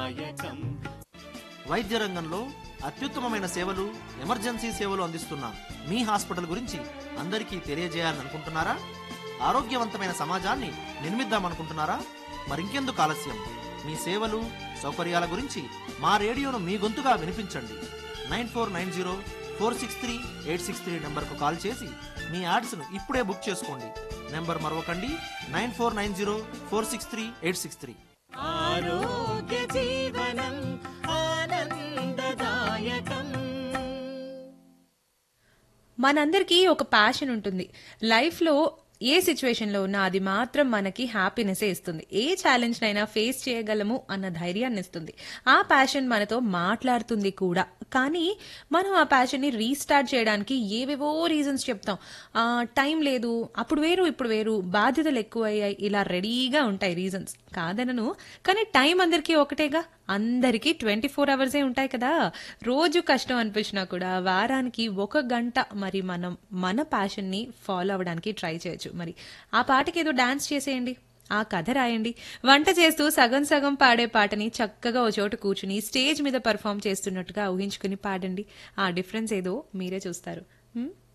ఆనందదాయకం వైద్య రంగంలో అత్యుత్తమమైన సేవలు ఎమర్జెన్సీ సేవలు అందిస్తున్న మీ హాస్పిటల్ గురించి అందరికీ తెలియజేయాలని అనుకుంటున్నారా ఆరోగ్యవంతమైన సమాజాన్ని నిర్మిద్దామనుకుంటున్నారా మరింకెందుకు ఆలస్యం మీ సేవలు సౌకర్యాల గురించి మా రేడియోను మీ గొంతుగా వినిపించండి nine four nine zero four six three eight six three నెంబర్కు కాల్ చేసి మీ యాడ్స్ను ఇప్పుడే బుక్ చేసుకోండి నెంబర్ మరొకండి nine four nine zero four six three eight six three ఆరోగ్య జీవనం ఆనందదాయకం మనందరికీ ఒక ప్యాషన్ ఉంటుంది లైఫ్లో ఏ సిచ్యువేషన్లో ఉన్నా అది మాత్రం మనకి హ్యాపీనెస్ ఇస్తుంది ఏ ఛాలెంజ్ అయినా ఫేస్ చేయగలము అన్న ధైర్యాన్ని ఇస్తుంది ఆ ప్యాషన్ మనతో మాట్లాడుతుంది కూడా కానీ మనం ఆ ప్యాషన్ని రీస్టార్ట్ చేయడానికి ఏవేవో రీజన్స్ చెప్తాం ఆ, టైం లేదు అప్పుడు వేరు ఇప్పుడు వేరు బాధ్యతలు ఎక్కువయ్యాయి ఇలా రెడీగా ఉంటాయి రీజన్స్ కాదనను కానీ టైం అందరికీ ఒకటేగా అందరికీ ట్వంటీ ఫోర్ అవర్సే ఉంటాయి కదా రోజు కష్టం అనిపించినా కూడా వారానికి ఒక గంట మరి మనం మన ప్యాషన్ని ఫాలో అవ్వడానికి ట్రై చేయొచ్చు మరి ఆ పాటకి ఏదో డాన్స్ చేసేయండి ఆ కథ రాయండి వంట చేస్తూ సగం సగం పాడే పాటని చక్కగా ఓ చోట కూర్చుని స్టేజ్ మీద పర్ఫామ్ చేస్తున్నట్టుగా ఊహించుకుని పాడండి ఆ డిఫరెన్స్ ఏదో మీరే చూస్తారు హ్మ్?